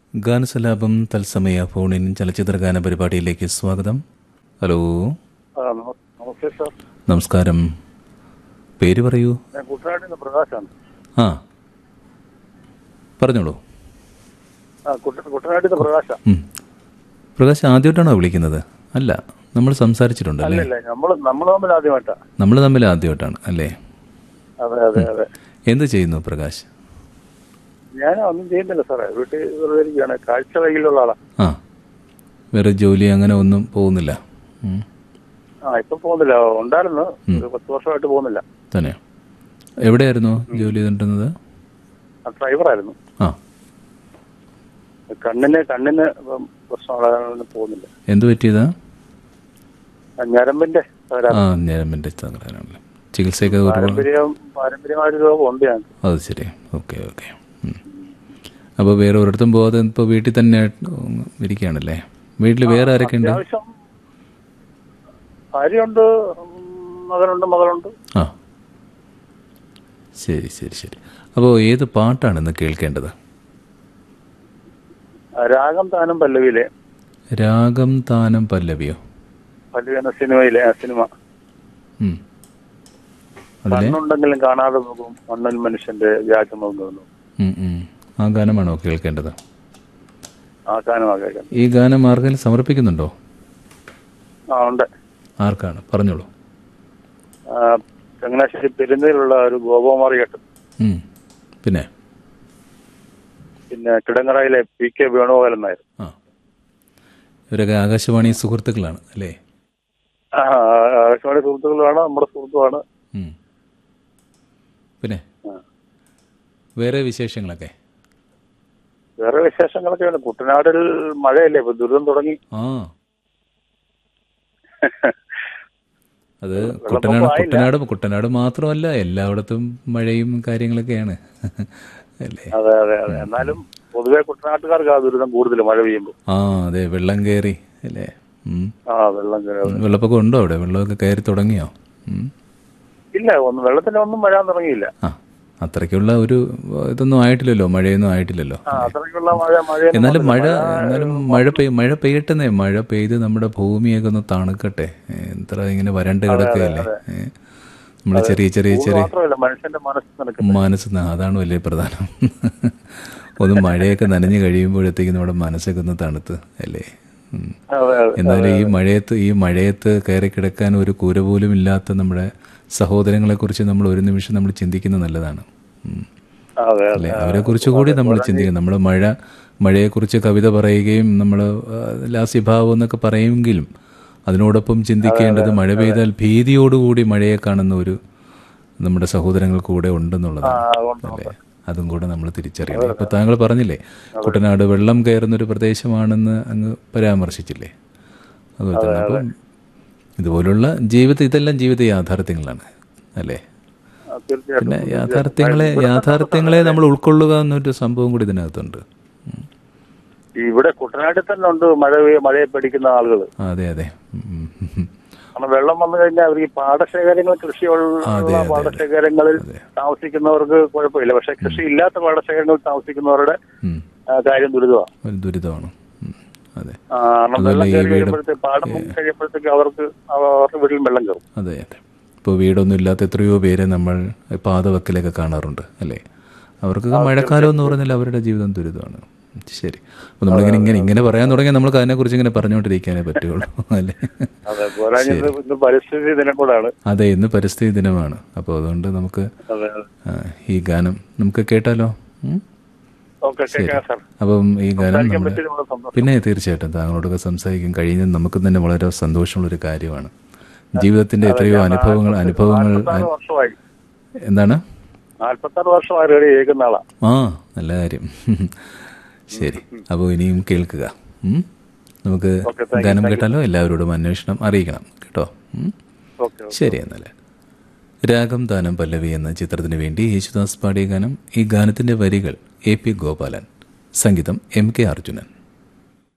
ഗാനസലാപം തത്സമയ ഫോണിൻ ചലച്ചിത്ര ഗാന പരിപാടിയിലേക്ക് സ്വാഗതം ഹലോ ആ, നമ- നമസ്തേ സാർ നമസ്കാരം പേര് പറയൂ ഞാൻ കുട്ടനാട്ടിൽ നിന്ന് പ്രകാശാണ് ആ പറഞ്ഞോളൂ ആ കുട്ട- കുട്ടനാട്ടിൽ നിന്ന് പ്രകാശ ഉം. പ്രകാശ് ആദ്യമായിട്ടാണോ വിളിക്കുന്നത് അല്ല നമ്മൾ സംസാരിച്ചിട്ടുണ്ടല്ലേ അല്ലല്ല നമ്മൾ നമ്മൾ തമ്മിൽ ആദ്യമായിട്ടാ നമ്മൾ തമ്മിൽ ആദ്യമായിട്ടാണ് അല്ലേ അതെ അതെ അതെ എന്ത് ചെയ്യുന്നു പ്രകാശ് ഞാൻ ഒന്നും ചെയ്യുന്നില്ല സാറേ വീട്ടിൽ വെറുതെ ഇരിക്കുകയാണ് കാഴ്ച വൈകല്യമുള്ള ആളാ ആ വേറെ ജോലി അങ്ങനെ ഒന്നും പോകുന്നില്ല ഉം. ആ ഇപ്പൊ പോകുന്നില്ല ഉണ്ടായിരുന്നു ഒരു പത്ത് വർഷമായിട്ട് പോകുന്നില്ല തന്നെ എവിടെയായിരുന്നു ജോലി ചെയ്തിട്ടുള്ളത് ആ ഡ്രൈവറായിരുന്നു ആ കണ്ണിന് കണ്ണിന് ഇപ്പം പ്രശ്നമുള്ള പോകുന്നില്ല എന്ത് പറ്റിയതാ ആ, ഞരമ്പിന്റെ തകരാറ്. ആ ഞരമ്പിൻ്റെ തകരാറാണല്ലേ ചികിത്സയൊക്കെ ഒരുപാട് പാരമ്പര്യം പാരമ്പര്യമായൊരു രോഗമുണ്ട് ഞങ്ങൾക്ക് അത് ശരി ഓക്കെ ഓക്കെ അപ്പോൾ വേറെ ഒരിടത്തും പോകാതെ ഇപ്പോൾ വീട്ടിൽ തന്നെ ഇരിക്കുകയാണല്ലേ വീട്ടിൽ വേറെ ആരൊക്കെ ഉണ്ട് അത്യാവശ്യം ഭാര്യയുണ്ട് ഉം, മകനുണ്ട് മകളുണ്ട് ആ ശരി ശരി ശരി അപ്പോൾ ഏത് പാട്ടാണ് ഇന്ന് കേൾക്കേണ്ടത് ആ, രാഗം താനം പല്ലവിയിലെ രാഗം താനം പല്ലവിയോ പല്ലവി എന്ന സിനിമയിലെ ആ സിനിമ ഉം. അതിലെ കണ്ണുണ്ടെങ്കിലും കാണാതെ പോകും മണ്ണൻ മനുഷ്യന്റെ വ്യാജം നോക്കുന്നു ഉം, ഉം. ആ ഗാനമാണോ കേൾക്കേണ്ടത് ആ ഗാനമാക്കാൻ ഈ ഗാനം ആർക്കെങ്കിലും സമർപ്പിക്കുന്നുണ്ടോ ആ ഉണ്ട് ആർക്കാണ് പറഞ്ഞോളൂ ആ, ചങ്ങനാശ്ശേരി പെരുന്നയിലുള്ള ഒരു ഗോപകുമാർ കേട്ടു ഉം. പിന്നെ പിന്നെ കിടങ്ങറയിലെ പി കെ വേണുഗോപാലൻ നായർ ആ ഇവരൊക്കെ ആകാശവാണി സുഹൃത്തുക്കളാണ് അല്ലേ ആ, ആകാശവാണി സുഹൃത്തുക്കളാണ് നമ്മുടെ സുഹൃത്തുമാണ് ഉം. പിന്നെ ആ. വേറെ വിശേഷങ്ങളൊക്കെ വേറെ വിശേഷങ്ങളൊക്കെയാണ് കുട്ടനാടിൽ മഴയല്ലേ ഇപ്പൊ ദുരിതം തുടങ്ങി ആ അത് കുട്ടനാട് കുട്ടനാട് കുട്ടനാട് മാത്രമല്ല എല്ലായിടത്തും മഴയും കാര്യങ്ങളൊക്കെയാണ് അല്ലേ അതെ അതെ അതെ എന്നാലും പൊതുവെ കുട്ടനാട്ടുകാർക്ക് ആ ദുരിതം കൂടുതൽ മഴ പെയ്യുമ്പോൾ ആ അതെ വെള്ളം കയറി അല്ലേ ഉം. ആ വെള്ളം കയറി വെള്ളപ്പൊക്കം ഉണ്ടോ അവിടെ വെള്ളമൊക്കെ കയറി തുടങ്ങിയോ ഉം. ഇല്ല ഒന്നും വെള്ളത്തിന് ഒന്നും വരാൻ തുടങ്ങിയില്ല ആ അത്രയ്ക്കുള്ള ഒരു ഇതൊന്നും ആയിട്ടില്ലല്ലോ മഴയൊന്നും ആയിട്ടില്ലല്ലോ ആ അത്രയ്ക്കുള്ള മഴ മഴ എന്നാലും മഴ എന്നാലും മഴ പെയ് മഴ പെയ്യട്ടെന്നേ മഴ പെയ്ത് നമ്മുടെ ഭൂമിയൊക്കെ ഒന്ന് തണുക്കട്ടെ ഏ, എത്ര ഇങ്ങനെ വരണ്ട് കിടക്കുകയല്ലേ നമ്മൾ ചെറിയ ചെറിയ ചെറിയ മാത്രമല്ല മനുഷ്യന്റെ മനസ്സ് നിനക്ക് മനസ്സ് ന- അതാണ് വലിയ പ്രധാനം ഒന്ന് മഴയൊക്കെ നനഞ്ഞു കഴിയുമ്പോഴത്തേക്കും നമ്മുടെ മനസ്സൊക്കെ ഒന്ന് തണുത്ത് അല്ലേ ഉം. അതെ അതെ എന്നാലും ഈ മഴയത്ത് ഈ മഴയത്ത് കയറി കിടക്കാൻ ഒരു കൂര പോലും ഇല്ലാത്ത നമ്മുടെ സഹോദരങ്ങളെക്കുറിച്ച് നമ്മൾ ഒരു നിമിഷം നമ്മൾ ചിന്തിക്കുന്നത് നല്ലതാണ് ഉം. അതെ അതെ അല്ലെ അവരെ കുറിച്ച് കൂടി നമ്മൾ ചിന്തിക്കണം നമ്മൾ മഴ മഴയെക്കുറിച്ച് കവിത പറയുകയും നമ്മൾ ലാസ്യഭാവം എന്നൊക്കെ പറയുമെങ്കിലും അതിനോടൊപ്പം ചിന്തിക്കേണ്ടത് മഴ പെയ്താൽ ഭീതിയോടുകൂടി മഴയെ കാണുന്ന ഒരു നമ്മുടെ സഹോദരങ്ങൾ കൂടെ ഉണ്ടെന്നുള്ളതാണ് അതുകൊണ്ട് അല്ലേ അതും കൂടെ നമ്മൾ തിരിച്ചറിയണം ഇപ്പൊ താങ്കൾ പറഞ്ഞില്ലേ കുട്ടനാട് വെള്ളം കയറുന്ന ഒരു പ്രദേശമാണെന്ന് അങ്ങ് പരാമർശിച്ചില്ലേ അതുപോലെ തന്നെ അപ്പം ഇതുപോലുള്ള ജീവിത ഇതെല്ലാം ജീവിത യാഥാർത്ഥ്യങ്ങളാണ് അല്ലേ ആ, തീർച്ചയായിട്ടും പിന്നെ യാഥാർത്ഥ്യങ്ങളെ യാഥാർത്ഥ്യങ്ങളെ നമ്മൾ ഉൾക്കൊള്ളുക എന്നൊരു സംഭവം കൂടി ഇതിനകത്തുണ്ട് ഉം. ഇവിടെ കുട്ടനാട്ടിൽ തന്നെ ഉണ്ട് മഴ പെയ്യ- മഴയെ പേടിക്കുന്ന ആളുകൾ ആ, അതെ അതെ ഉം, ഉം, ഉം. കാരണം വെള്ളം വന്നു കഴിഞ്ഞാൽ അവർ ഈ പാടശേഖരങ്ങൾ കൃഷിയുള്ള പാടശേഖരങ്ങളിൽ താമസിക്കുന്നവർക്ക് കുഴപ്പമില്ല പക്ഷെ കൃഷി ഇല്ലാത്ത പാടശേഖരങ്ങളിൽ താമസിക്കുന്നവരുടെ ഉം. ആ, കാര്യം ദുരിതമാണ് ഒരു ദുരിതമാണ് ഉം. അതെ ആ, കാരണം വെള്ളം കയറി കഴിയുമ്പോഴത്തേക്ക് പാടം മുങ്ങി കഴിയുമ്പോഴത്തേക്ക് അവർക്ക് അവരുടെ വീട്ടിൽ വെള്ളം കയറും അതെ അതെ ഇപ്പോൾ വീടൊന്നും ഇല്ലാത്ത എത്രയോ പേരെ നമ്മൾ പാതവക്കിലൊക്കെ കാണാറുണ്ട് അല്ലേ അവർക്കൊക്കെ മഴക്കാലം എന്ന് പറഞ്ഞാൽ അവരുടെ ജീവിതം ദുരിതമാണ് ശരി അപ്പോൾ നമ്മളിങ്ങനെ ഇങ്ങനെ ഇങ്ങനെ പറയാൻ തുടങ്ങിയാൽ നമുക്ക് അതിനെക്കുറിച്ച് ഇങ്ങനെ പറഞ്ഞുകൊണ്ടിരിക്കാനേ പറ്റുള്ളൂ അല്ലേ അതെ പോരാഞ്ഞ ഇത് ഇന്ന് പരിസ്ഥിതി ദിനം കൂടാണ് അതെ ഇന്ന് പരിസ്ഥിതി ദിനമാണ് അപ്പോൾ അതുകൊണ്ട് നമുക്ക് അതെ അതെ ആ, ഈ ഗാനം നമുക്ക് കേട്ടാലോ ഉം? ഓക്കെ കേൾക്കാം സാർ അപ്പം ഈ ഗാനം സംസാരിക്കാൻ നമ്മുടെ പറ്റിയത് വളരെ സന്തോഷം പിന്നെ തീർച്ചയായിട്ടും താങ്കളോടൊക്കെ സംസാരിക്കാൻ കഴിയുന്നത് നമുക്ക് തന്നെ വളരെ സന്തോഷമുള്ളൊരു കാര്യമാണ് ജീവിതത്തിന്റെ എത്രയോ അനുഭവങ്ങൾ അനുഭവങ്ങൾ നാൽപ്പത്താറ് വർഷമായി എന്താണ് നാൽപ്പത്താറ് വർഷമായി റേഡിയോ കേൾക്കുന്ന ആളാ ആ നല്ല കാര്യം ശരി അപ്പോൾ ഇനിയും കേൾക്കുക ഉം? നമുക്ക് Okay, thank you, ഗാനം thank you. കേട്ടാലോ എല്ലാവരോടും അന്വേഷണം അറിയിക്കണം കേട്ടോ ഉം? ഓക്കെ ശരി എന്നാൽ രാഗം താനം പല്ലവി എന്ന ചിത്രത്തിന് വേണ്ടി യേശുദാസ് പാടിയ ഗാനം ഈ ഗാനത്തിന്റെ വരികൾ എ പി ഗോപാലൻ സംഗീതം എം കെ അർജുനൻ